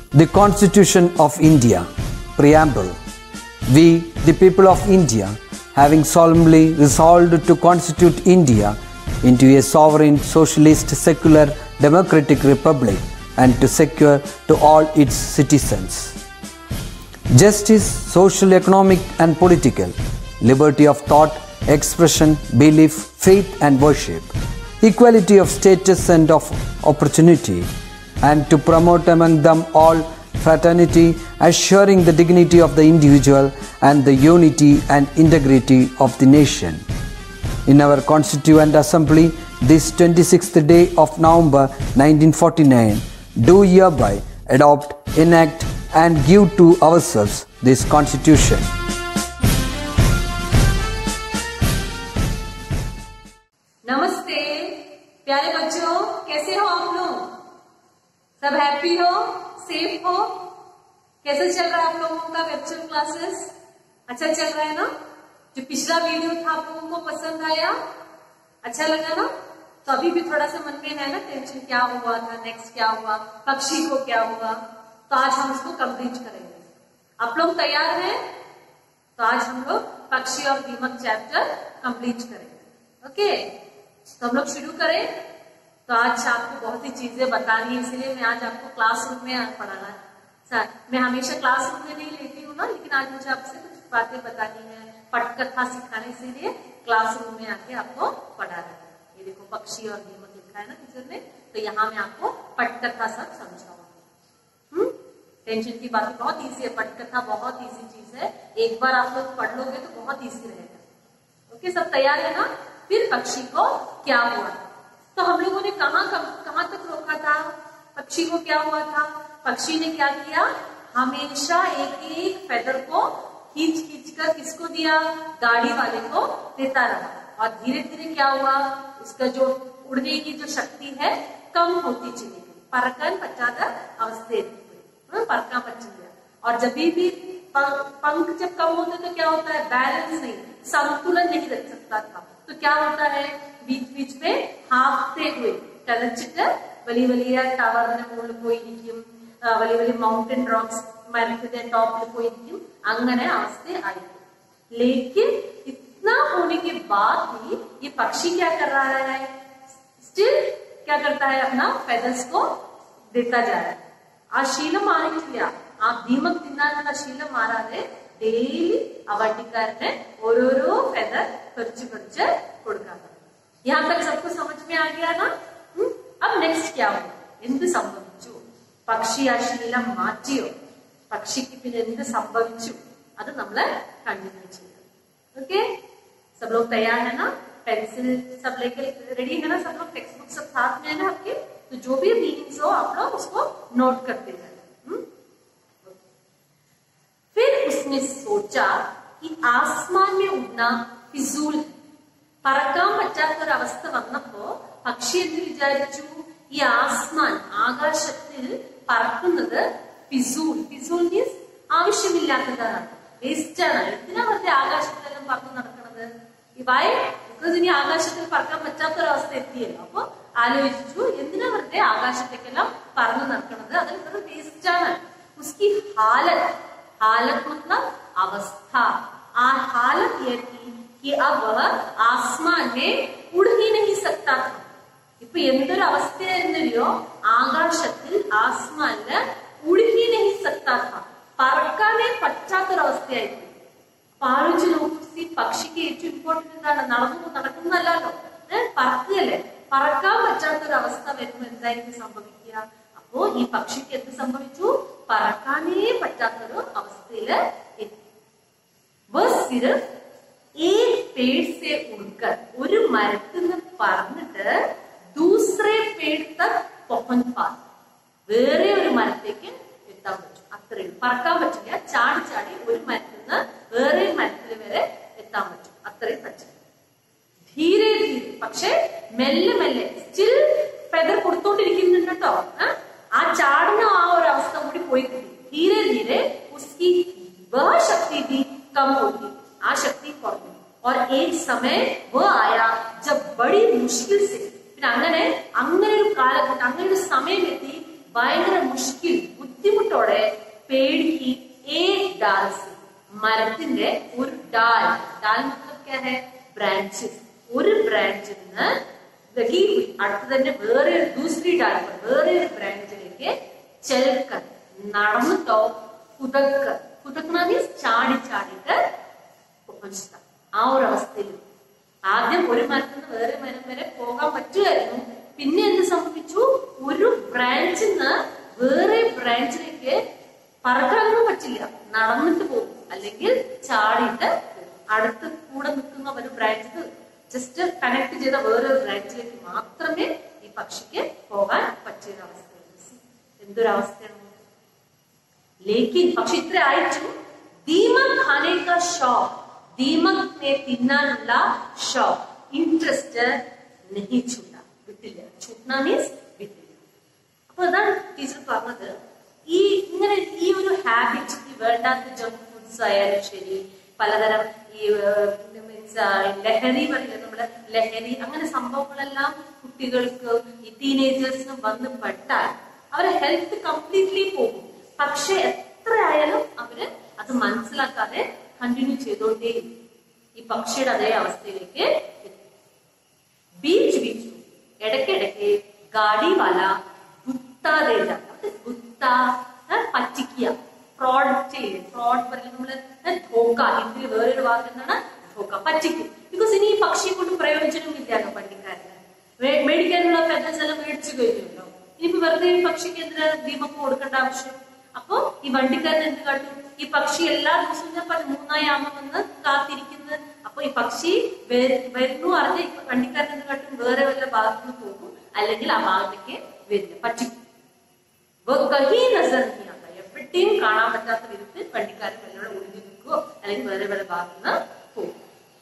The Constitution of India, Preamble. We, the people of India, having solemnly resolved to constitute India into a sovereign, socialist, secular, democratic republic and to secure to all its citizens justice, social, economic, and political, liberty of thought, expression, belief, faith, and worship, equality of status and of opportunity, and to promote among them all fraternity, assuring the dignity of the individual and the unity and integrity of the nation. In our Constituent Assembly, this 26th day of November 1949, do hereby adopt, enact, and give to ourselves this Constitution. नमस्ते प्यारे बच्चों कैसे हो आप लोग सब happy हो safe हो कैसे चल रहा है आप लोगों का वर्चुअल क्लासेस अच्छा चल रहा है ना जो पिछला वीडियो था आप लोगों को पसंद आया अच्छा लगा ना तो अभी भी थोड़ा सा मन में है ना टेंशन क्या हुआ था नेक्स्ट क्या हुआ पक्षी को क्या हुआ तो आज हम उसको कंप्लीट करेंगे आप लोग तैयार हैं तो आज हम लोग पक्षी और दीमक चैप्टर कंप्लीट करेंगे ओके तो हम लोग शुरू करें तो आज आपको बहुत ही चीजें बतानी है इसलिए मैं आज आपको क्लासरूम में पढ़ाना सर मैं हमेशा क्लासरूम में नहीं लेती हूँ ना लेकिन आज मुझे आपसे कुछ बातें बतानी है पटकथा सिखाने इसीलिए क्लासरूम में आके आपको पढ़ा रहा है ये देखो पक्षी और दीमक लिखा है ना टीचर ने तो यहाँ मैं आपको पटकथा सब समझाऊंगी हम्म टेंशन की बात बहुत इजी है पटकथा बहुत इजी चीज है एक बार आप लोग पढ़ लोगे तो बहुत इजी रहेगा ओके सब तैयार है ना फिर पक्षी को क्या हुआ तो हम लोगों ने कहा कहां तक रोका था पक्षी को क्या हुआ था पक्षी ने क्या किया हमेशा एक एक फेदर को खींच खींच कर किसको दिया गाड़ी वाले को देता रहा और धीरे धीरे क्या हुआ उसका जो उड़ने की जो शक्ति है कम होती चली गई परकन पचाद अवस्थे परका पच गया और जब भी पंख जब कम होते तो क्या होता है बैलेंस नहीं संतुलन नहीं रख सकता था तो क्या होता है बीच बीच में ഹാഫ്തേ പോയി കലച്ചിട്ട് വലിയ വലിയ ടവറിന്റെ മുകളിൽ പോയിരിക്കും വലിയ വലിയ മൗണ്ടൻ റോക്സ് മരത്തിന്റെ ടോപ്പിൽ പോയിരിക്കും അങ്ങനെ അവസ്ഥ ആയിരിക്കും लेकिन इतना होने के बाद भी ये पक्षी क्या कर रहा है स्टिल क्या करता है अपना फेदर्स को देता जा रहा है ആ ശീലം മാറിയിട്ടില്ല ആ ദീമക് തിന്നാനുള്ള ശീലം മാറാതെ ഡെയിലി ആ വണ്ടിക്കാരന് ഓരോരോ ഫെദർ പറിച്ച് പറിച്ച് കൊടുക്കാൻ यहाँ तक सबको समझ में आ गया ना हुँ? अब नेक्स्ट क्या हुआ എന്ത് സംഭവിച്ചു പക്ഷി ആ ശീലം മാറ്റിയോ പക്ഷിക്ക് പിന്നെ എന്ത് സംഭവിച്ചു അത് നമ്മള് കണ്ടിന്യൂ ചെയ്യാം ओके सब लोग तैयार है ना पेंसिल सब लेके रेडी है ना सब लोग टेक्स्ट बुक सब साथ में है ना आपके तो जो भी मीनिंग्स हो आप लोग उसको नोट करते जाए फिर उसने सोचा कि आसमान में उड़ना फिजूल है പറക്കാൻ പറ്റാത്തൊരവസ്ഥ വന്നപ്പോ പക്ഷി എന്ന് വിചാരിച്ചു ഈ ആസ്മാൻ ആകാശത്തിൽ പറക്കുന്നത് ഫിസൂൽ ഫിസൂൽ മീൻസ് ആവശ്യമില്ലാത്തതാണ് വേസ്റ്റ് ആണ് എന്തിനാ വെറുതെ ആകാശത്തിലെല്ലാം പറന്ന് നടക്കുന്നത് ഇവായി ബിക്കോസ് ഇനി ആകാശത്തിൽ പറക്കാൻ പറ്റാത്തൊരവസ്ഥ എത്തിയല്ലോ അപ്പൊ ആലോചിച്ചു എന്തിനാ വെറുതെ ആകാശത്തേക്കെല്ലാം പറന്ന് നടക്കുന്നത് അതിൽ വേസ്റ്റ് ആണ് ഉസ്കി ഹാലത് ഹാലത് മത്ലബ് അവസ്ഥ ആ ഹാലത് ये थी कि अब वह आसमान में उड़ ही नहीं सकता था ഇപ്പൊ എന്തൊരു അവസ്ഥയായിരുന്നല്ലോ ആകാശത്തിൽ ആസ്മാനില് ഉടുഹി നഹി സക്താ था പറക്കാനേ പറ്റാത്തൊരവസ്ഥയായിരുന്നു അപ്പൊ ആലോചിച്ച് നോക്കൂ ഈ പക്ഷിക്ക് ഏറ്റവും ഇമ്പോർട്ടന്റ് എന്താണ് നടന്നു നടക്കുന്നതല്ലോ ഏഹ് പറക്കുകയല്ലേ പറക്കാൻ പറ്റാത്തൊരവസ്ഥ വരുമ്പോ എന്തായിരിക്കും സംഭവിക്കുക അപ്പോ ഈ പക്ഷിക്ക് എന്ത് സംഭവിച്ചു പറക്കാനേ പറ്റാത്തൊരു അവസ്ഥയില് എത്തി ബസ് സിർഫ് एक पेड़ से उड़कर ഒരു മരത്തിൽ നിന്ന് പറന്നിട്ട് ദൂസറെ പേട് തക് പहुंच പാ വേറെ ഒരു മരത്തേക്ക് എത്താൻ പറ്റും അത്രയും പറക്കാൻ പറ്റില്ല ചാടി ചാടി ഒരു മരത്തിൽ നിന്ന് വേറെ മരത്തിൽ വരെ എത്താൻ പറ്റും അത്രയും പറ്റും ധീരെ ധീരെ പക്ഷെ മെല്ലെ മെല്ലെ സ്റ്റിൽ ഫെദർ കൊടുത്തോണ്ടിരിക്കുന്നുണ്ട് കേട്ടോ ആ ചാടുന്ന ആ ഒരു അവസ്ഥ കൂടി പോയി കിട്ടി ധീരെ ധീരെ ഉസ്കി വह शक्ति भी कम होगी आ शक्ति കുറഞ്ഞു और एक समय वह आया जब बड़ी मुश्किल से പിന്നെ അങ്ങനെ അങ്ങനെ ഒരു കാലഘട്ടം അങ്ങനെ ഒരു സമയം എത്തി ഭയങ്കര മുഷ്കിൽ ബുദ്ധിമുട്ടോടെ പേടിക്ക് ഏ ഡാൽ സെ മരത്തിന്റെ ഒരു ഡാൽ ഡാൽ മതലബ് ക്യാ ഹെ ബ്രാഞ്ചസ് ഒരു ബ്രാഞ്ചിൽ നിന്ന് ലഗി ഹുയി അടുത്ത് തന്നെ വേറെ ഒരു ദൂസരി ഡാൽ पर വേറെ ഒരു ബ്രാഞ്ചിലേക്ക് ചെൽക്കർ നടന്നിട്ടോ കുതക്കർ കുതക്കണ മീൻസ് ചാടി ചാടിയിട്ട് പਹੁഞ്ചുക ആ ഒരു അവസ്ഥയിൽ ആദ്യം ഒരു മരത്തിൽ നിന്ന് വേറെ മരം വരെ പോകാൻ പറ്റുമായിരുന്നു പിന്നെ എന്ത് സംഭവിച്ചു ഒരു ബ്രാഞ്ചിൽ നിന്ന് വേറെ ബ്രാഞ്ചിലേക്ക് പറക്കാനൊന്നും പറ്റില്ല നടന്നിട്ട് പോകും അല്ലെങ്കിൽ ചാടിയിട്ട് പോകും. അടുത്ത് കൂടെ നിൽക്കുന്ന ഒരു ബ്രാഞ്ച് ജസ്റ്റ് കണക്ട് ചെയ്ത വേറൊരു ബ്രാഞ്ചിലേക്ക് മാത്രമേ ഈ പക്ഷിക്ക് പോകാൻ പറ്റിയ അവസ്ഥയുള്ളൂ എന്തൊരവസ്ഥയാണ് ലേക്കിൻ പക്ഷെ ഇത്ര ആയിട്ടും ദീമക് ഖാനെ കാ ഷോക്ക് ദീമകിനെ തിന്നാനുള്ള ഷോക്ക് ഇൻട്രസ്റ്റ് നെഹി ചൂണ്ട വിട്ടില്ല ചൂട്ടണ മീൻസ് വിട്ടില്ല അപ്പൊ അതാണ് ടീച്ചർ പറഞ്ഞത് ഈ ഇങ്ങനെ ഈ ഒരു ഹാബിറ്റ് ഈ വേണ്ടാത്ത ജങ്ക് ഫുഡ്സ് ആയാലും ശരി പലതരം ഈ മീൻസ് ലഹരി പറയില്ല നമ്മുടെ ലഹരി അങ്ങനെ സംഭവങ്ങളെല്ലാം കുട്ടികൾക്ക് ഈ ടീനേജേഴ്സിനും വന്ന് പെട്ടാൽ അവരെ ഹെൽത്ത് കംപ്ലീറ്റ്ലി പോകും പക്ഷെ എത്ര ആയാലും അവര് അത് മനസ്സിലാക്കാതെ കണ്ടിന്യൂ ചെയ്തോണ്ടേയിരിക്കും ഈ പക്ഷിയുടെ അതേ അവസ്ഥയിലേക്ക് എത്തും बीच बीच में ഇടയ്ക്കിടയ്ക്ക് ഗാഡി വാല ഗുത്ത ദേത ഗുത്ത പറ്റിക്കുക ഫ്രോഡ് ചെയ്യും ഫ്രോഡ് പറയുന്നത് നമ്മള് ധോക്ക ഹിന്ദിയിൽ വേറൊരു വാക്ക് എന്താണ് ധോക്ക പറ്റിക്കും ബിക്കോസ് ഇനി ഈ പക്ഷിയെ കൊണ്ട് പ്രയോജനം ഇല്ലല്ലോ പണ്ടിക്കാരന് മേ- മേടിക്കാനുള്ള ഫെദർസ് എല്ലാം മേടിച്ചു കഴിഞ്ഞല്ലോ ഇനിയിപ്പോ വെറുതെ ഈ പക്ഷിക്ക് എന്തിനാ ദീപക്ക് കൊടുക്കേണ്ട ആവശ്യം അപ്പൊ ഈ വണ്ടിക്കാരൻ എന്ത് കാട്ടും ഈ പക്ഷി എല്ലാ ദിവസവും ഞാൻ പറഞ്ഞു മൂന്നായി ആമ വന്ന് കാത്തിരിക്കുന്നത് അപ്പൊ ഈ പക്ഷി വര- വരുന്നു അറിഞ്ഞ ഈ വണ്ടിക്കാരൻ എന്ത് കാട്ടും വേറെ വല്ല ഭാഗത്തു നിന്ന് പോകും അല്ലെങ്കിൽ ആ ഭാഗത്തേക്ക് വരില്ല പറ്റിക്കും वो कहीं नजर नहीं आता എവിടെയും കാണാൻ പറ്റാത്ത വിധത്തിൽ വണ്ടിക്കാരൻ വല്ലവിടെ ഒളിഞ്ഞു നിൽക്കുകയോ അല്ലെങ്കിൽ വേറെ വേറെ ഭാഗത്ത് നിന്ന് പോകും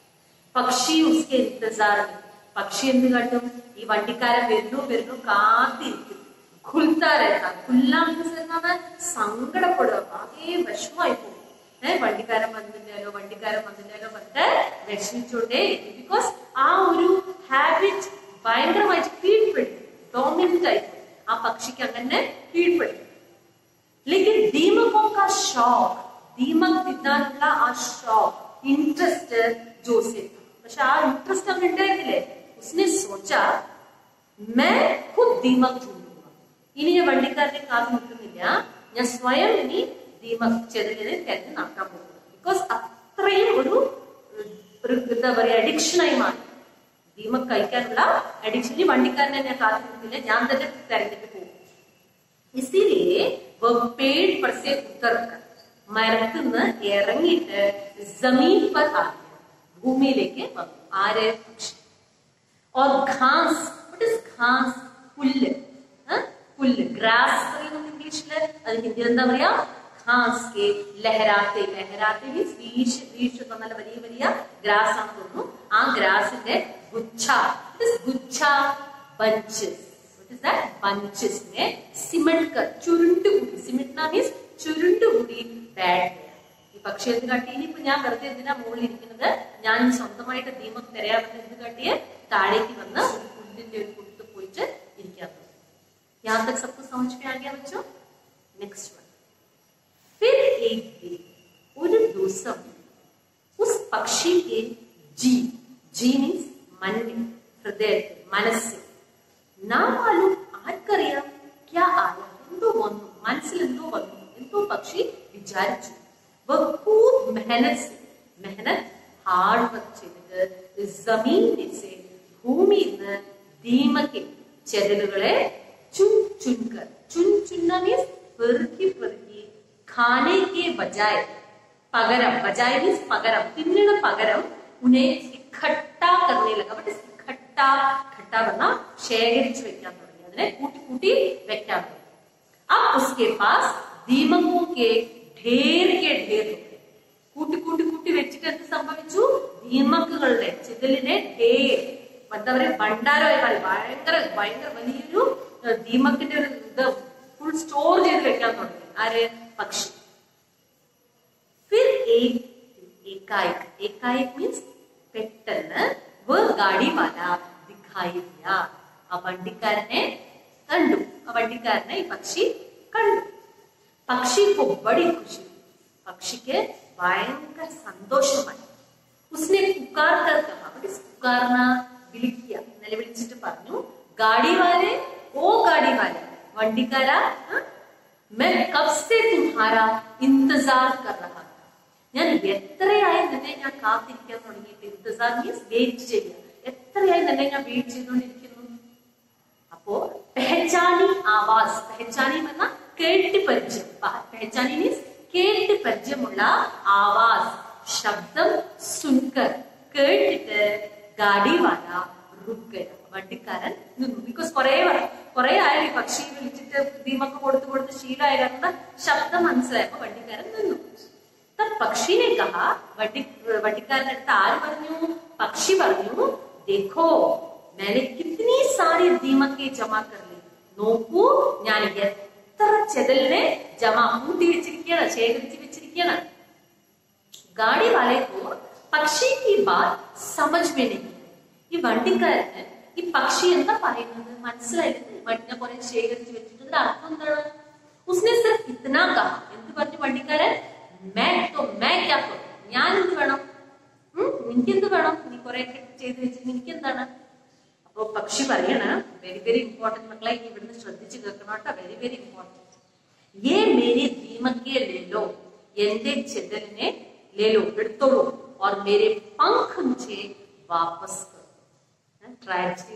പക്ഷി ഉസ്കെ ഇന്തസാർ में. പക്ഷി എന്ത് കാട്ടും ഈ വണ്ടിക്കാരൻ വരുന്നു വരുന്നു കാത്തിരിക്കും ഖുൽത്താരത്ത ഖുല്ല മീൻസ് എന്താണ് സങ്കടപ്പെടുക ആകെ വിഷമമായി പോകും ഏഹ് വണ്ടിക്കാരൻ വന്നില്ലല്ലോ വണ്ടിക്കാരൻ വന്നില്ലല്ലോ പറഞ്ഞിട്ട് വിഷമിച്ചോണ്ടേ ബിക്കോസ് ആ ഒരു ഹാബിറ്റ് ഭയങ്കരമായിട്ട് കീഴ്പ്പെടും ഡോമിനന്റ് ആയി പോകും. ആ പക്ഷിക്ക് അങ്ങനെ കീഴ്പ്പെടും लेकिन दीमकों का शौक दीमक തിന്നാനുള്ള ആ ഷോക്ക് ഇൻട്രസ്റ്റ് ജോസെ പക്ഷെ ആ ഇൻട്രസ്റ്റ് അവൻ ഉണ്ടായിരുന്നില്ലേ ഉസ്നെ സോച്ചാ मैं खुद दीमक ढूंढूंगा ഇനി ഞാൻ വണ്ടിക്കാരനെ കാത്തു നിൽക്കുന്നില്ല ഞാൻ സ്വയം ഇനി ദീമക് ചെറിയ തെരഞ്ഞു നടക്കാൻ പോകുന്നു ബിക്കോസ് അത്രയും ഒരു ഒരു എന്താ പറയാ അഡിക്ഷനായി മാറി ദീമക് കഴിക്കാനുള്ള അഡിക്ഷൻ ഈ വണ്ടിക്കാരനെ ഞാൻ കാത്തു നിൽക്കില്ല ഞാൻ തന്നെ തെരഞ്ഞിട്ട് പോകും ഇസിലിയെ വ പേട് पर से ഉത്തർക്കർ മരത്തിൽ നിന്ന് ഇറങ്ങിയിട്ട് ജമീൻ पर आ गया ഭൂമിയിലേക്ക് വന്നു ആര് പക്ഷി और घास what is घास പുല്ല് ആ? പുല്ല് ഗ്രാസ് പറയുന്നത് ഇംഗ്ലീഷില് അത് ഹിന്ദിയിൽ എന്താ പറയാ ഘാസ് കെ ലഹരാത്തെ ലഹരാത്തെ മീൻസ് വീശ് വീശ് എന്ന് പറഞ്ഞാൽ വലിയ വലിയ ഗ്രാസ് ആണ് തോന്നുന്നു ആ ഗ്രാസിന്റെ ഗുച്ഛ ഗുച്ഛ bunches what is that bunches ने सिमट कर ചുരുണ്ടുകൂടി സിമെന്റ് മീൻസ് ചുരുണ്ടുകൂടി ബാഡ് ഈ പക്ഷി എന്ത് കാട്ടി ഇനിയിപ്പോ ഞാൻ വെറുതെ എന്തിനാ മുകളിൽ ഇരിക്കുന്നത് ഞാൻ സ്വന്തമായിട്ട് ദീപം തരാമെന്ന് എന്ത് കാട്ടിയ താഴേക്ക് വന്ന് ഒരു പുല്ലിന്റെ ഒരു കുടുത്ത് പോയിട്ട് ഇരിക്കാൻ തുടങ്ങി यहाँ तक सबको समझ में आ गया बच्चों नेक्स्ट वन फिर एक दिन ഒരു ദിവസം उस പക്ഷി के जी जी मीन्स मन में ഹൃദയത്തിൽ മനസ്സിൽ നാം മാലൂം ആർക്കറിയാം ക്യാ ആയ എന്തോ വന്നു മനസ്സിൽ എന്തോ വന്നു എന്തോ പക്ഷി വിചാരിച്ചു വ खूब मेहनत से मेहनत ഹാർഡ് വർക്ക് ചെയ്തിട്ട് ജമീനിൽ से ഭൂമിയിൽ നിന്ന് ദീമക്കിൽ ചെതലുകളെ ചുൻ ചുൻകർ ചുൻ ചുന്ന മീൻസ് പെറുക്കി പെറുക്കി ഖാനേക്ക് ബജായ് പകരം ബജായ് മീൻസ് പകരം തിന്നിന് പകരം ഉന്നെ ഇഖട്ടാ കർണേ ലഗ ബട്ട് ഇഖട്ടാ ഖട്ട പറഞ്ഞ ശേഖരിച്ച് വെക്കാൻ തുടങ്ങി അതിനെ കൂട്ടി കൂട്ടി വെക്കാൻ തുടങ്ങി अब उसके पास दीमकों के ढेर के ढेर हो गए. കൂട്ടി കൂട്ടി കൂട്ടി വെച്ചിട്ട് എന്ത് സംഭവിച്ചു ദീമക്കുകളുടെ ചിതലിനെ ढेर എന്താ പറയുക ഭണ്ഡാരമായി മാറി ഭയങ്കര ഭയങ്കര വലിയൊരു ഏഹ്, ദീമക്കിന്റെ ഒരു ഇത് ഫുൾ സ്റ്റോർ ചെയ്ത് വെക്കാൻ തുടങ്ങി ആര് പക്ഷി फिर एक एकाएक एकाएक मीन्स പെട്ടെന്ന് വ ഗാഡി വാല ദിഖായി ദിയ ആ വണ്ടിക്കാരനെ കണ്ടു വണ്ടിക്കാരനെ ഈ പക്ഷി കണ്ടു പക്ഷി को बड़ी खुशी പക്ഷിക്ക് ഭയങ്കര സന്തോഷമായി ഉസ്നെ പുക്കാർ കർ കഹ അവിടെ പുക്കാർന വിളിക്കുക നിലവിളിച്ചിട്ട് പറഞ്ഞു ഗാഡി വാലെ ഓ ഗാഡി വാലെ വണ്ടിക്കാരാ ആ? मैं कब से तुम्हारा इंतजार कर रहा था ഞാൻ എത്രയായി നിന്നെ ഞാൻ കാത്തിരിക്കാൻ തുടങ്ങിയിട്ട് ഇന്റസാർ മീൻസ് വെയിറ്റ് ചെയ്യുക എത്രയായി നിന്നെ ഞാൻ വെയിറ്റ് ചെയ്തുകൊണ്ടിരിക്കുന്നു അപ്പോ പെഹച്ചാനി ആവാസ് പെഹച്ചാനി എന്ന കേട്ട് പരിചയം പ- പെഹച്ചാനി മീൻസ് കേട്ട് പരിചയമുള്ള ആവാസ് ശബ്ദം സുൻകർ കേട്ടിട്ട് ഗാഡിവാല റുക്ക് വണ്ടിക്കാരൻ നിന്നു ബിക്കോസ് കുറെ കുറെ ആയി ഈ പക്ഷി വിളിച്ചിട്ട് ദീമക്ക് കൊടുത്ത് കൊടുത്ത് ശീലമായ കാരണം ശബ്ദം മനസ്സിലായപ്പോ വണ്ടിക്കാരൻ നിന്നു തത് പക്ഷിനെ കഹ വണ്ടി വണ്ടിക്കാരന്റെ അടുത്ത് ആര് പറഞ്ഞു പക്ഷി പറഞ്ഞു ദേഖോ मैंने कितनी सारी दीमके जमा कर ली നോക്കൂ ഞാൻ എത്ര ചെതലിനെ ജമ കൂട്ടി വെച്ചിരിക്കുകയാണ് ശേഖരിച്ച് വെച്ചിരിക്കുകയാണ് ഗാഡി വാലെ को പക്ഷി की बात समझ में नहीं आई. ഈ വണ്ടിക്കാരന് ഈ പക്ഷി എന്താ പറയുന്നത് മനസ്സിലായിട്ട് വണ്ടിനെ കുറെ ശേഖരിച്ച് വെച്ചിട്ട് ഇതിന്റെ അർത്ഥം എന്താണ് ഉസ്നെ സിർഫ് ഇത്തനാ കഹ എന്ത് പറഞ്ഞു വണ്ടിക്കാരൻ मैं तो मैं क्या करूं ഞാൻ എന്ത് വേണം ഉം, നിനക്കെന്ത് വേണം നീ കുറെ ചെയ്ത് വെച്ചിട്ട് നിനക്ക് എന്താണ് അപ്പൊ പക്ഷി പറയണ വെരി വെരി ഇമ്പോർട്ടന്റ് മക്കളെ ഇനി ഇവിടുന്ന് ശ്രദ്ധിച്ച് കേൾക്കണം കേട്ടോ വെരി വെരി ഇമ്പോർട്ടന്റ് ये मेरे दीमक के ले लो എന്റെ ചെതലിനെ ലേലോ എടുത്തോളൂ और मेरे पंख मुझे वापस करो ട്രാജഡി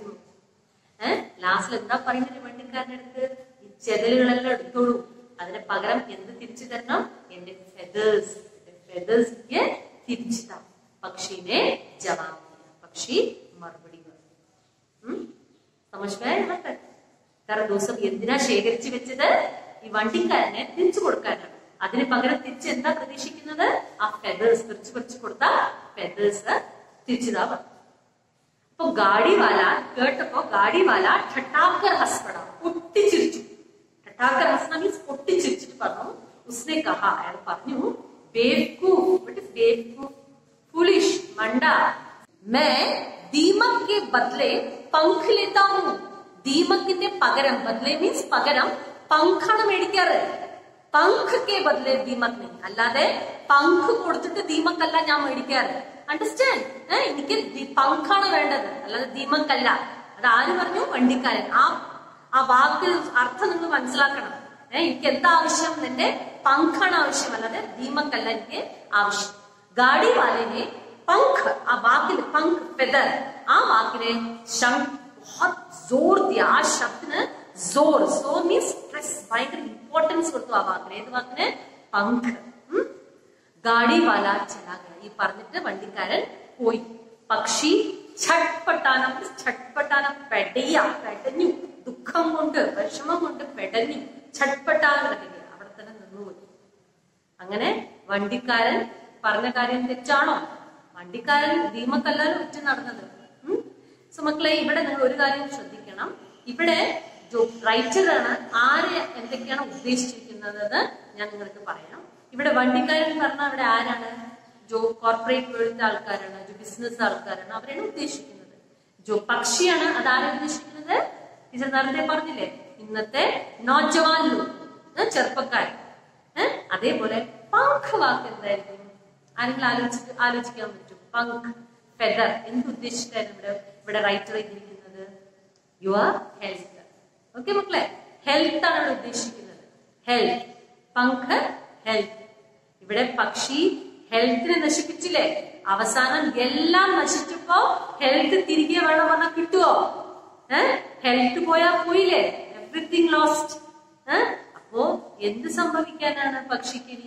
ലാസ്റ്റിൽ എന്താ പറയുന്നത് വണ്ടിക്കാരന്റെ അടുത്ത് ഈ ചെതലുകളെല്ലാം എടുത്തോളൂ അതിന് പകരം എന്ത് തിരിച്ചു തരണം എന്റെ ഫെദേഴ്സ് എന്റെ ഫെദേഴ്സിക്ക് തിരിച്ചു താ പക്ഷീനെ ജവാബ് दिया. പക്ഷി മറുപടി പറഞ്ഞു ഉം? സമജ് में आया यहाँ तक? കാരണം ദിവസം എന്തിനാ ശേഖരിച്ചു വെച്ചത് ഈ വണ്ടിക്കാരനെ തിരിച്ചു കൊടുക്കാനാണ് അതിന് പകരം തിരിച്ച് എന്താ പ്രതീക്ഷിക്കുന്നത് ആ ഫെദേഴ്സ് തിരിച്ചു പറിച്ചു കൊടുത്ത ഫെദേഴ്സ് തിരിച്ചതാ പറഞ്ഞു അപ്പൊ ഗാഡിവാല കേട്ടപ്പോ ഗാഡിവാല ഠട്ടാക്കർ ഹസ്പട പൊട്ടിച്ചിരിച്ചു ഠട്ടാക്കർ ഹസ്ന മീൻസ് പൊട്ടിച്ചിരിച്ചിട്ട് പറഞ്ഞു ഉസ്നെ കഹ അയാൾ പറഞ്ഞു ബേവ്കൂഫ് what is ബേവ്കൂഫ് ഫുലിഷ് മണ്ട मैं दीमक के बदले पंख लेता हूँ ദീമക്കിന്റെ പകരം ബദലെ മീൻസ് പകരം പങ്കാണ് മേടിക്കാറ് പങ്ക് കെ ബദലെ ദീമക് നെയ് അല്ലാതെ പങ്ക് കൊടുത്തിട്ട് ദീമക്കല്ല ഞാൻ മേടിക്കാറ് അണ്ടർസ്റ്റാൻഡ് ഏഹ് എനിക്ക് ദി- പങ്കാണ് വേണ്ടത് അല്ലാതെ ദീമക്കല്ല അത് ആര് പറഞ്ഞു വണ്ടിക്കാരൻ ആ ആ വാക്കിൽ അർത്ഥം നിങ്ങൾ മനസ്സിലാക്കണം ഏഹ് എനിക്ക് എന്താ ആവശ്യം എന്റെ പങ്കാണ് ആവശ്യം അല്ലാതെ ദീമക്കല്ല എനിക്ക് ആവശ്യം ഗാഡി വാലിനെ പങ്ക് ആ വാക്കിന് പങ്ക് ഫെദർ ആ വാക്കിനെ ശം- बहुत जोर दिया ആ ശബ്ദത്തിന് जोर जोर മീൻസ് സ്ട്രെസ് ഭയങ്കര ഇമ്പോർട്ടൻസ് കൊടുത്തു ആ വാക്കിന് ഏത് വാക്കിന് പങ്ക് ഉം? ഗാഡി വാല ചലാ ഗയ. ഈ പറഞ്ഞിട്ട് വണ്ടിക്കാരൻ പോയി പക്ഷി ഛട്പട്ടാന ഛട്പട്ടാന പെടയ പെടഞ്ഞു ദുഃഖം കൊണ്ട് വിഷമം കൊണ്ട് പെടഞ്ഞു ഛട്പട്ടാന പെടയ അവിടെ തന്നെ നിന്നുപോയി അങ്ങനെ വണ്ടിക്കാരൻ പറഞ്ഞ കാര്യം തെറ്റാണോ വണ്ടിക്കാരൻ ദീമക്കല്ലാലും ഉറ്റ നടന്നത് ഉം? സോ മക്കളെ ഇവിടെ നിങ്ങൾ ഒരു കാര്യം ശ്രദ്ധിക്കണം ഇവിടെ റൈറ്ററാണ് ആര് എന്തൊക്കെയാണ് ഉദ്ദേശിച്ചിരിക്കുന്നത് എന്ന് ഞാൻ നിങ്ങൾക്ക് പറയാം ഇവിടെ വണ്ടിക്കാരൻ പറഞ്ഞാൽ ഇവിടെ ആരാണ് ജോ കോർപ്പറേറ്റ് വേൾഡിന്റെ ആൾക്കാരാണ് ജോ ബിസിനസ് ആൾക്കാരാണ് അവരാണ് ഉദ്ദേശിക്കുന്നത് ജോ പക്ഷിയാണ് അതാരാ ഉദ്ദേശിക്കുന്നത് ടീച്ചർ നേരത്തെ പറഞ്ഞില്ലേ ഇന്നത്തെ നോജവാൻ ലോഗ് ചെറുപ്പക്കാരൻ ഏഹ്? അതേപോലെ പങ്ക് വാക്ക് എന്തായിരിക്കും ആരെങ്കിലും ആലോചിച്ച് ആലോചിക്കാൻ പറ്റും പങ്ക് ഫെദർ എന്ത് ഉദ്ദേശിച്ചിട്ടാണ് ഇവിടെ ഇവിടെ റൈറ്റർ എഴുതിയിരിക്കുന്നത് യുവർ ഹെൽത്ത് ഓക്കെ മക്കളെ ഹെൽത്ത് ആണ് ഇവിടെ ഉദ്ദേശിക്കുന്നത് ഹെൽത്ത് പങ്ക് ഹെൽത്ത് ഇവിടെ പക്ഷി ഹെൽത്തിനെ നശിപ്പിച്ചില്ലേ അവസാനം എല്ലാം നശിച്ചപ്പോ ഹെൽത്ത് തിരികെ വേണം പറഞ്ഞാൽ കിട്ടുവോ ഏഹ് ഹെൽത്ത് പോയാ പോയില്ലേ എവറിത്തിങ് ലോസ്റ്റ് ഏഹ് അപ്പോ എന്ത് സംഭവിക്കാനാണ് പക്ഷിക്ക് ഇനി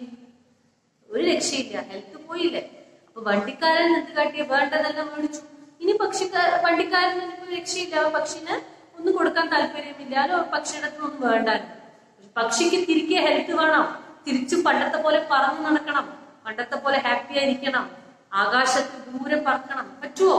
ഒരു രക്ഷയില്ല ഹെൽത്ത് പോയില്ലേ അപ്പൊ വണ്ടിക്കാരൻ എന്ത് കാട്ടിയ വേണ്ടതെല്ലാം മേടിച്ചു ഇനി പക്ഷിക്കാർ വണ്ടിക്കാരൻ ഇപ്പൊ രക്ഷയില്ല ആ പക്ഷിന് ഒന്നും കൊടുക്കാൻ താല്പര്യമില്ല അല്ലോ പക്ഷിയുടെ അടുത്ത് ഒന്നും വേണ്ടാനും പക്ഷിക്ക് തിരികെ ഹെൽത്ത് വേണം തിരിച്ചു പണ്ടത്തെ പോലെ പറന്നു നടക്കണം പണ്ടത്തെ പോലെ ഹാപ്പി ആയിരിക്കണം ആകാശത്ത് ദൂരെ പറക്കണം പറ്റുമോ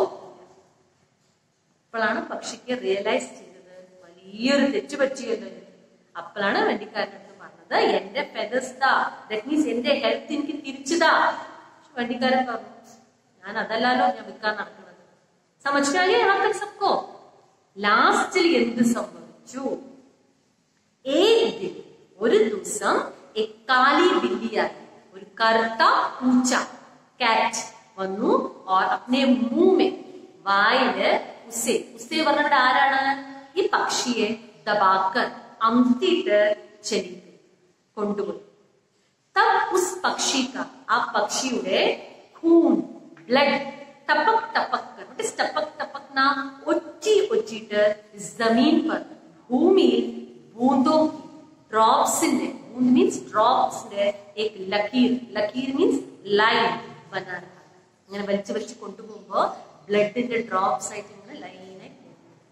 അപ്പോഴാണ് പക്ഷിക്ക് റിയലൈസ് ചെയ്തത് വലിയൊരു തെറ്റ് പറ്റിയല്ലോ എനിക്ക്. അപ്പോഴാണ് വണ്ടിക്കാരനടുത്ത് പറഞ്ഞത് എന്റെ ഫെദർസ് ദാ ദറ്റ് മീൻസ് എന്റെ ഹെൽത്ത് എനിക്ക് തിരിച്ചുതാ വണ്ടിക്കാരൻ പറഞ്ഞു ഞാൻ അതല്ലാലോ ഞാൻ വിൽക്കാൻ നടക്കുന്നത് സമജ്കാരി സബ്കോ ലാസ്റ്റിൽ എന്ത് സംഭവിച്ചു एक दिन ഒരു ദിവസം एक काली बिल्ली आई ഒരു കറുത്ത പൂച്ച കാറ്റ് വന്നു और अपने मुंह में വായില് ഉസേ ഉസേ പറഞ്ഞിട്ട് ആരാണ് ഈ പക്ഷിയെ ദബാക്കർ അമർത്തിയിട്ട് ചെലി കൊണ്ടുപോയി तब उस पक्षी का ആ പക്ഷിയുടെ खून ബ്ലഡ് टपक टपक कर what is टपक टपक ना ഒറ്റി ഒറ്റിയിട്ട് जमीन पर ഭൂമിയിൽ ബൂന്തോ ഡ്രോപ്സിന്റെ ബൂന്ത് മീൻസ് ഡ്രോപ്സിന്റെ एक ലക്കീർ ലക്കീർ മീൻസ് ലൈൻ ബനാ रहा है. ഇങ്ങനെ വലിച്ചു വലിച്ച് കൊണ്ടുപോകുമ്പോ ബ്ലഡിന്റെ ഡ്രോപ്സ് ആയിട്ട് ഇങ്ങനെ ലൈനായി പോകും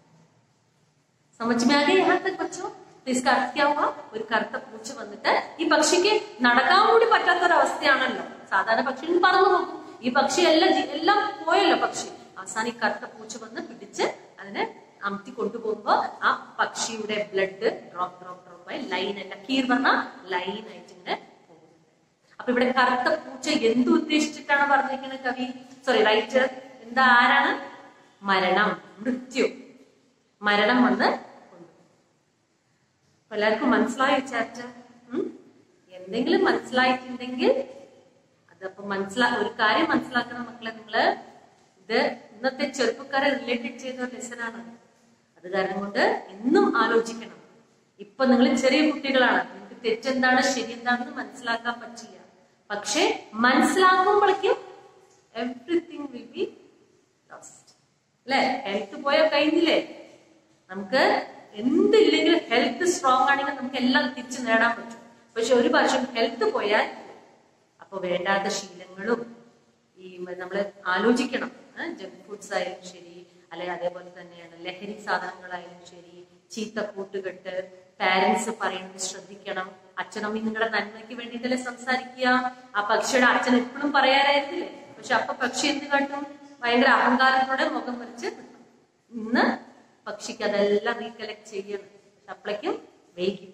समझ में आ गया यहाँ तक बच्चों तो इसका अर्थ क्या हुआ ഒരു കറുത്ത പൂച്ച വന്നിട്ട് ഈ പക്ഷിക്ക് നടക്കാൻ കൂടി പറ്റാത്ത ഒരു അവസ്ഥയാണല്ലോ സാധാരണ പക്ഷി പറന്നു പോകും ഈ പക്ഷി എല്ലാം ജി- എല്ലാം പോയല്ലോ പക്ഷി അവസാനം ഈ കറുത്ത പൂച്ച വന്ന് പിടിച്ച് അതിനെ അമർത്തി കൊണ്ടുപോകുമ്പോ ആ പക്ഷിയുടെ ബ്ലഡ് ഡ്രോപ്പ് ഡ്രോപ്പ് ഡ്രോപ്പ് ആയി ലൈൻ അല്ല കീർ പറഞ്ഞ ലൈൻ ആയിട്ട് ഇങ്ങനെ പോകുന്നുണ്ട് അപ്പൊ ഇവിടെ കറുത്ത പൂച്ച എന്ത് ഉദ്ദേശിച്ചിട്ടാണ് പറഞ്ഞിരിക്കുന്നത് കവി സോറി റൈറ്റർ എന്താ ആരാണ് മരണം മൃത്യു മരണം വന്ന് കൊണ്ടുപോകും അപ്പൊ എല്ലാവർക്കും മനസ്സിലായോ ചാപ്റ്റർ എന്തെങ്കിലും മനസ്സിലായിട്ടുണ്ടെങ്കിൽ അതപ്പൊ മനസ്സിലാ ഒരു കാര്യം മനസ്സിലാക്കണം മക്കളെ നിങ്ങള് ഇത് ഇന്നത്തെ ചെറുപ്പക്കാരെ റിലേറ്റഡ് ചെയ്ത ഒരു ലെസൺ ആണ് അത് കാരണം കൊണ്ട് എന്നും ആലോചിക്കണം ഇപ്പൊ നിങ്ങൾ ചെറിയ കുട്ടികളാണ് നിങ്ങൾക്ക് തെറ്റെന്താണ് ശരി എന്താണെന്ന് മനസ്സിലാക്കാൻ പറ്റില്ല പക്ഷെ മനസ്സിലാക്കുമ്പോഴേക്കും എവ്രിതിങ് വിൽ ബി ലോസ്റ്റ് അല്ലെ ഹെൽത്ത് പോയാൽ കഴിഞ്ഞില്ലേ നമുക്ക് എന്തില്ലെങ്കിലും ഹെൽത്ത് സ്ട്രോങ് ആണെങ്കിൽ നമുക്ക് എല്ലാം തിരിച്ചു നേടാൻ പറ്റും പക്ഷെ ഒരു പ്രാവശ്യം ഹെൽത്ത് പോയാൽ അപ്പൊ വേണ്ടാത്ത ശീലങ്ങളും ഈ നമ്മൾ ആലോചിക്കണം ജങ്ക് ഫുഡ്സ് ആയാലും ശരി അല്ലെ അതേപോലെ തന്നെയാണ് ലഹരി സാധനങ്ങളായാലും ശരി ചീത്ത കൂട്ടുകെട്ട് പാരന്റ്സ് പറയുന്നത് ശ്രദ്ധിക്കണം അച്ഛനമ്മയും നിങ്ങളുടെ നന്മയ്ക്ക് വേണ്ടിയിട്ടല്ലേ സംസാരിക്കുക ആ പക്ഷിയുടെ അച്ഛൻ എപ്പോഴും പറയാറായിരുന്നില്ലേ പക്ഷെ അപ്പൊ പക്ഷി എന്ത് കാട്ടും ഭയങ്കര അഹങ്കാരത്തോടെ മുഖം വരച്ച് നിൽക്കും. ഇന്ന് പക്ഷിക്ക് അതെല്ലാം റീകലക്ട് ചെയ്യണം പക്ഷെ അപ്പോഴേക്കും വൈകി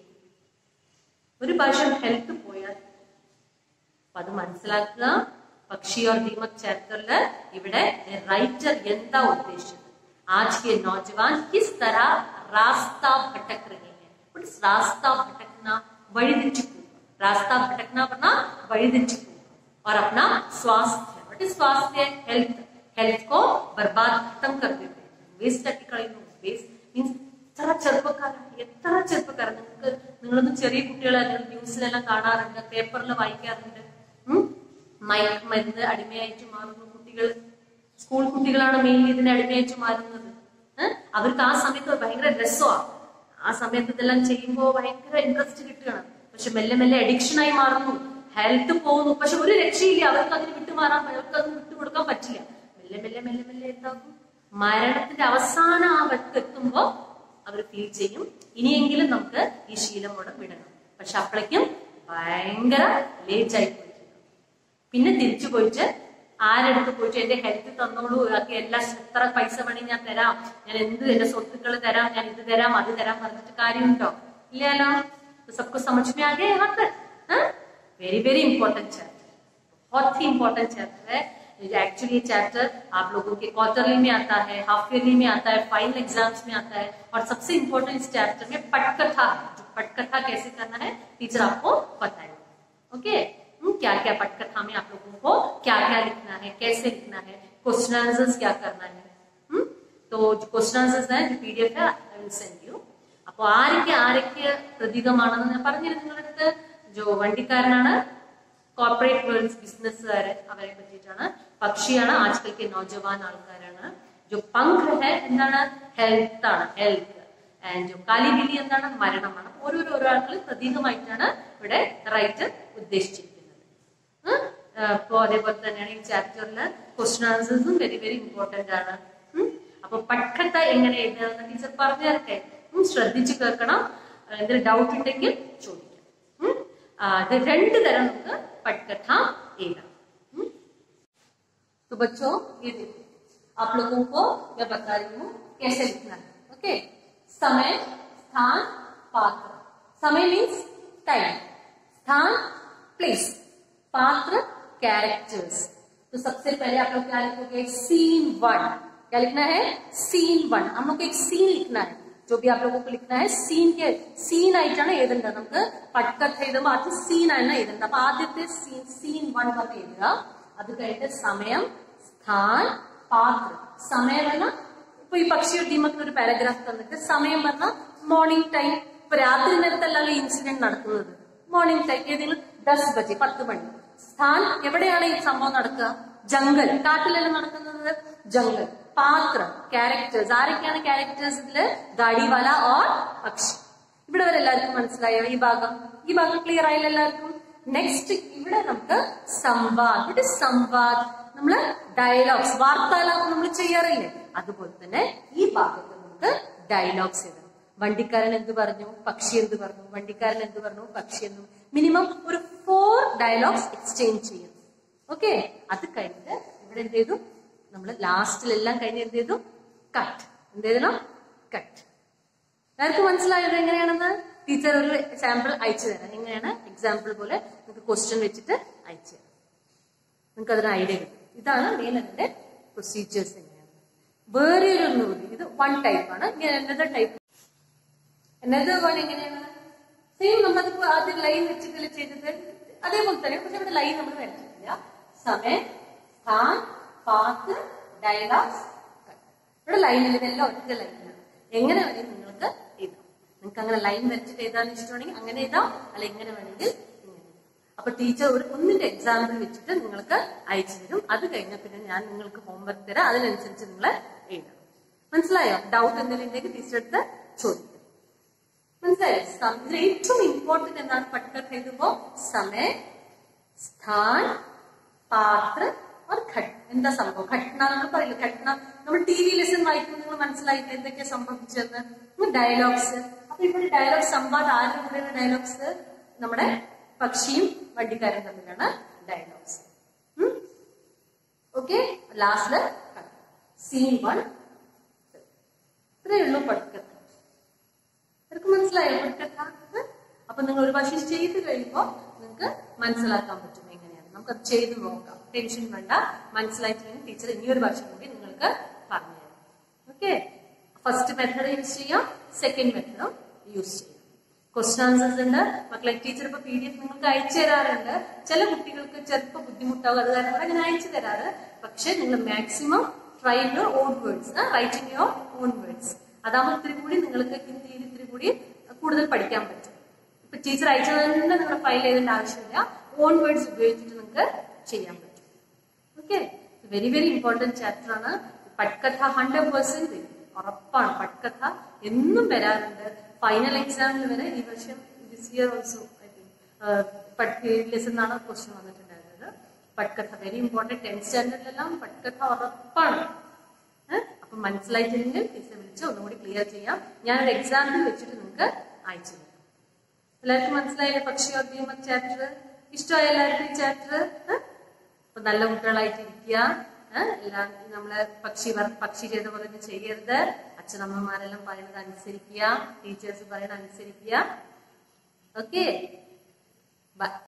ഒരു പ്രാവശ്യം ഹെൽത്ത് പോയാൽ അപ്പൊ അത് മനസ്സിലാക്കുക പക്ഷി और दीमक ചാപ്റ്ററില് ഇവിടെ റൈറ്റർ എന്താ ഉദ്ദേശിച്ചത് आज के नौजवान किस तरह रास्ता भटक रहे हैं What is रास्ता भटकना വഴിതെറ്റി പോവുക रास्ता भटकना പറഞ്ഞ വഴിതെറ്റി പോവുക और अपना स्वास्थ्य What is स्वास्थ्य हेल्थ हेल्थ को बर्बाद खत्म कर देते हैं വേസ്റ്റ് ആക്കി കളയുന്നു വേസ്റ്റ് മീൻസ് എത്ര ചെറുപ്പക്കാരാണ് എത്ര ചെറുപ്പക്കാരാണ് നിങ്ങൾക്ക് നിങ്ങളൊന്നും ചെറിയ കുട്ടികളെ നിങ്ങൾ ന്യൂസിലെല്ലാം കാണാറുണ്ട് പേപ്പറിൽ വായിക്കാറുണ്ട് ഉം? മയക്ക് മരുന്ന് അടിമയായിട്ട് മാറുന്നു കുട്ടികൾ സ്കൂൾ കുട്ടികളാണ് മെയിൻലി ഇതിന് അടിമയായിട്ട് മാറുന്നത് ഏഹ്? അവർക്ക് ആ സമയത്ത് ഭയങ്കര രസമാണ് ആ സമയത്ത് ഇതെല്ലാം ചെയ്യുമ്പോൾ ഭയങ്കര ഇൻട്രസ്റ്റ് കിട്ടുകയാണ് പക്ഷെ മെല്ലെ മെല്ലെ അഡിക്ഷൻ ആയി മാറുന്നു ഹെൽത്ത് പോകുന്നു പക്ഷെ ഒരു രക്ഷയില്ല അവർക്ക് അതിന് വിട്ടുമാറാൻ അവർക്ക് അത് വിട്ടുകൊടുക്കാൻ പറ്റില്ല മെല്ലെ മെല്ലെ മെല്ലെ മെല്ലെ എന്താക്കും മരണത്തിന്റെ അവസാന ആ വട്ട് എത്തുമ്പോ അവർ ഫീൽ ചെയ്യും ഇനിയെങ്കിലും നമുക്ക് ഈ ശീലം കൂടെ വിടണം പക്ഷെ അപ്പോഴേക്കും ഭയങ്കര ലേറ്റ് ആയി പോയിട്ടുണ്ട് പിന്നെ തിരിച്ചു പോയിട്ട് ആരെടുത്ത് പോയിട്ട് എന്റെ ഹെൽത്ത് തന്നോളൂ ഒക്കെ എല്ലാ എത്ര പൈസ വേണേ ഞാൻ തരാം ഞാൻ എന്ത് എന്റെ സ്വത്തുക്കൾ തരാം ഞാൻ ഇത് തരാം അത് തരാം പറഞ്ഞിട്ട് കാര്യമുണ്ടോ ഇല്ലല്ലോ സബ്കോ समझ में आ गया यहाँ तक वेरी वेरी इंपॉर्टेंट चैप्टर बहुत ही इंपॉर्टेंट चैप्टर है एक्चुअली ये चैप्टर आप लोगों के क्वार्टरली में आता है हाफ ईयरली में आता है फाइनल एग्जाम्स में आता है और सबसे इम्पोर्टेंट इस चैप्टर में पटकथा है जो पटकथा कैसे करना है टीचर आपको बताएगा ओके क्या क्या पटकथा में आप लोगों को क्या क्या लिखना है कैसे लिखना है क्वेश्चन आंसर्स क्या करना है हम्म? तो जो क्वेश्चन आंसर्स है जो P D F I will send you അപ്പൊ ആരൊക്കെ ആരൊക്കെ പ്രതീകമാണെന്ന് ഞാൻ പറഞ്ഞിരുന്നു നിങ്ങളുടെ അടുത്ത് ജോ വണ്ടിക്കാരനാണ് കോർപ്പറേറ്റ് വേൾഡ്സ് ബിസിനസ്സുകാര് അവരെ പറ്റിയിട്ടാണ് പക്ഷിയാണ് ആജ്കൽക്ക് നോജവാൻ ആൾക്കാരാണ് ജോ പങ്ക് ഹെ എന്താണ് ഹെൽത്ത് ആണ് ഹെൽത്ത് ആൻഡ് ജോ കാലിബിലി എന്താണ് മരണമാണ് ഓരോരോ ഓരോ ആൾക്കാർ പ്രതീകമായിട്ടാണ് ഇവിടെ റൈറ്റർ ഉദ്ദേശിച്ചിരിക്കുന്നത് ഉം? ആ, അപ്പോ അതേപോലെ തന്നെയാണ് ഈ ചാപ്റ്ററില് ക്വസ്റ്റൻ ആൻസേഴ്സും വെരി വെരി ഇമ്പോർട്ടന്റ് ആണ് ഉം? അപ്പൊ പട്ടത്ത എങ്ങനെ എഴുതുക ടീച്ചർ പറഞ്ഞു തരട്ടെ ഉം, ശ്രദ്ധിച്ചു കേൾക്കണം എന്തെങ്കിലും ഡൗട്ട് ഉണ്ടെങ്കിൽ ചോദിക്കാം ഉം? ആ, ഇത് രണ്ട് തരം നമുക്ക് പട്കഥ എഴുതാം ഉം? तो बच्चों ये देखो आप लोगों को मैं बता रही हूँ कैसे लिखना है ओके समय स्थान पात्र समय मीन्स टाइम स्थान प्लेस पात्र कैरेक्टर्स तो सबसे पहले आप लोग क्या लिखोगे सीन वन क्या लिखना है सीन वन हम लोग को एक सीन लिखना है जो भी आप लोगों को लिखना है സീൻ के സീൻ ആയിട്ടാണ് എഴുതേണ്ടത് നമുക്ക് പട്കഥ എഴുതുമ്പോൾ ആദ്യം സീൻ ആണ് എഴുതേണ്ടത് അപ്പൊ ആദ്യത്തെ സീൻ സീൻ വൺ പറഞ്ഞ് എഴുതുക അത് കഴിഞ്ഞിട്ട് സമയം സ്ഥാൻ പാത്രം സമയം എന്ന ഇപ്പൊ ഈ പക്ഷിയുടെ ദീമക്കിന് ഒരു പാരഗ്രാഫ് തന്നിട്ട് സമയം പറഞ്ഞ മോർണിംഗ് ടൈം ഇപ്പൊ രാത്രി നേരത്തല്ലല്ലോ ഇൻസിഡന്റ് നടക്കുന്നത് മോർണിംഗ് ടൈം ഏതെങ്കിലും ദസ് ബജെ പത്ത് മണി സ്ഥാൻ എവിടെയാണ് ഈ സംഭവം നടക്കുക ജംഗൽ കാട്ടിലല്ല നടക്കുന്നത് ജംഗൽ പാത്രം ക്യാരക്ടേഴ്സ് ആരൊക്കെയാണ് ക്യാരക്ടേഴ്സ് ഇതില് ഗാഡിവാല ഓർ പക്ഷി ഇവിടെ വരെ എല്ലാവർക്കും മനസ്സിലായോ ഈ ഭാഗം ഈ ഭാഗം ക്ലിയർ ആയില്ല എല്ലാവർക്കും നെക്സ്റ്റ് ഇവിടെ നമുക്ക് സംവാദ് ഇവിടെ സംവാദ് നമ്മള് ഡയലോഗ്സ് വാർത്താലാപം നമ്മൾ ചെയ്യാറില്ലേ അതുപോലെ തന്നെ ഈ ഭാഗത്ത് നമുക്ക് ഡയലോഗ്സ് എഴുതണം വണ്ടിക്കാരൻ എന്ത് പറഞ്ഞു പക്ഷി എന്ത് പറഞ്ഞു വണ്ടിക്കാരൻ എന്ത് പറഞ്ഞു പക്ഷി എന്ത് മിനിമം ഒരു ഫോർ ഡയലോഗ്സ് എക്സ്ചേഞ്ച് ചെയ്യണം ഓക്കെ അത് കഴിഞ്ഞിട്ട് ഇവിടെ എന്ത് ചെയ്തു നമ്മൾ ലാസ്റ്റിലെല്ലാം കഴിഞ്ഞ് എന്ത് ചെയ്തു കട്ട് എന്ത് ചെയ്തണം കട്ട് എല്ലാവർക്കും മനസ്സിലായോ ഇത് എങ്ങനെയാണെന്ന് ടീച്ചർ ഒരു സാമ്പിൾ അയച്ചു തരാം എങ്ങനെയാണ് എക്സാമ്പിൾ പോലെ നിങ്ങൾക്ക് ക്വസ്റ്റ്യൻ വെച്ചിട്ട് അയച്ചു തരാം നിങ്ങൾക്ക് അതിന് ഐഡിയ കിട്ടും ഇതാണ് മെയിൻ അതിന്റെ പ്രൊസീജിയേഴ്സ് എങ്ങനെയാണ് വേറെ ഒരു ഒന്നുകൂടി ഇത് വൺ ടൈപ്പ് ആണ് ഇങ്ങനെ എന്നത് ടൈപ്പ് എന്നത് വൺ എങ്ങനെയാണ് സെയിം നമ്മളിപ്പോ ആദ്യം ലൈൻ വെച്ചിട്ടല്ലേ ചെയ്തത് അതേപോലെ തന്നെ പക്ഷെ ഇവിടെ ലൈൻ നമ്മൾ വരച്ചിട്ടില്ല സമയം സ്ഥാൻ പാത്ത് ഡയലോഗ്സ് ഇവിടെ ലൈനിൽ ഇതെല്ലാം ഒറ്റ ലൈനാണ് എങ്ങനെ വേണമെങ്കിൽ നിങ്ങൾക്ക് എഴുതാം നിങ്ങൾക്ക് അങ്ങനെ ലൈൻ വരച്ചിട്ട് എഴുതാൻ ഇഷ്ടമാണെങ്കിൽ അങ്ങനെ എഴുതാം അല്ല എങ്ങനെ വേണമെങ്കിൽ ഇങ്ങനെ എഴുതാം. അപ്പൊ ടീച്ചർ ഒരു ഒന്നിന്റെ എക്സാമ്പിൾ വെച്ചിട്ട് നിങ്ങൾക്ക് അയച്ചു തരും അത് കഴിഞ്ഞാൽ പിന്നെ ഞാൻ നിങ്ങൾക്ക് ഹോംവർക്ക് തരാം അതിനനുസരിച്ച് നിങ്ങൾ എഴുതണം മനസ്സിലായോ ഡൗട്ട് എന്തെങ്കിലും ഉണ്ടെങ്കിൽ ടീച്ചർ അടുത്ത് ചോദിക്കും മനസ്സിലായോ സം- ഇതിൽ ഏറ്റവും ഇമ്പോർട്ടന്റ് എന്താണ് പട്കർ എഴുതുമ്പോ സമയ സ്ഥാൻ പാത്ര और ഘട്ട് എന്താ സംഭവം ഘട്ടന നമ്മൾ പറയില്ല ഘട്ടന നമ്മൾ ടി വി ലെസൺ വായിക്കുമ്പോൾ നിങ്ങൾ മനസ്സിലായിട്ട് എന്തൊക്കെയാ സംഭവിച്ചതെന്ന് ഡയലോഗ്സ് അപ്പൊ ഇവിടെ ഡയലോഗ് സംവാദം ആരുടെ കൂടെയാണ് ഡയലോഗ്സ് നമ്മുടെ പക്ഷിയും വണ്ടിക്കാരും തമ്മിലാണ് ഡയലോഗ്സ് ഓക്കെ ലാസ്റ്റില് സീൻ വൺ ഇത്രയേ ഉള്ളൂ പട്കഥ ഇവർക്ക് മനസ്സിലായോ പട്കഥ അപ്പൊ നിങ്ങൾ ഒരു പക്ഷേ ചെയ്ത് കഴിയുമ്പോൾ നിങ്ങൾക്ക് മനസ്സിലാക്കാൻ പറ്റും എങ്ങനെയാണ് നമുക്കത് ചെയ്ത് നോക്കാം ടെൻഷൻ വേണ്ട മനസ്സിലായിട്ടില്ലെങ്കിൽ ടീച്ചർ ഇനിയൊരു വർഷം കൂടി നിങ്ങൾക്ക് പറഞ്ഞു തരാം ഓക്കെ ഫസ്റ്റ് മെത്തഡ് യൂസ് ചെയ്യാം സെക്കൻഡ് മെത്തഡും യൂസ് ചെയ്യാം ക്വസ്റ്റൻ ആൻസേഴ്സ് ഉണ്ട് മക്കളെ ടീച്ചർ ഇപ്പൊ പി ഡി എഫ് നിങ്ങൾക്ക് അയച്ചു തരാറുണ്ട് ചില കുട്ടികൾക്ക് ചിലപ്പോൾ ബുദ്ധിമുട്ടാവും അത് കാരണം കൂടെ ഞാൻ അയച്ചു തരാറ് പക്ഷെ നിങ്ങൾ maximum try your own words writing your own words അതാകുമ്പോൾ ഇത്തിരി കൂടി നിങ്ങൾക്ക് ഹിന്ദിയിൽ ഇത്തിരി കൂടി കൂടുതൽ പഠിക്കാൻ പറ്റും ഇപ്പൊ ടീച്ചർ അയച്ചത് തന്നെ നിങ്ങൾ ഫയൽ ചെയ്തേണ്ട ആവശ്യമില്ല ഓൺ വേർഡ്സ് ഉപയോഗിച്ചിട്ട് നിങ്ങൾക്ക് ചെയ്യാൻ പറ്റും okay very very important chapter ആണ് പട്കഥ ഹൺഡ്രഡ് പെർസെന്റ് വരും ഉറപ്പാണ് പട്കഥ എന്നും വരാറുണ്ട് ഫൈനൽ എക്സാമിന് വരെ ഈ വർഷം this year also I think lesson എന്നാണ് ക്വസ്റ്റ്യൻ വന്നിട്ടുണ്ടായിരുന്നത് പട്കഥ വെരി ഇമ്പോർട്ടന്റ് ടെൻത്ത് സ്റ്റാൻഡേർഡിലെല്ലാം പട്കഥ ഉറപ്പാണ് ഏഹ്? അപ്പൊ മനസ്സിലായിട്ടില്ലെങ്കിൽ ടീച്ചർ വിളിച്ച് ഒന്നുകൂടി ക്ലിയർ ചെയ്യാം ഞാനൊരു എക്സാമ്പിൾ വെച്ചിട്ട് നിങ്ങൾക്ക് അയച്ചു തരാം എല്ലാവർക്കും മനസ്സിലായില്ലേ പക്ഷിയോദ്യമ ചാപ്റ്റർ ഇഷ്ടമായ എല്ലാവർക്കും ഈ ചാപ്റ്റർ അപ്പൊ നല്ല കുട്ടികളായിട്ട് ഇരിക്കുക ഏഹ്? എല്ലാം നമ്മള് പക്ഷി വർ- പക്ഷി ചെയ്ത പോലെ ഒന്നും ചെയ്യരുത് അച്ഛനമ്മമാരെല്ലാം പറയുന്നത് അനുസരിക്കുക ടീച്ചേഴ്സ് പറയുന്നത് അനുസരിക്കുക ഓക്കെ ബൈ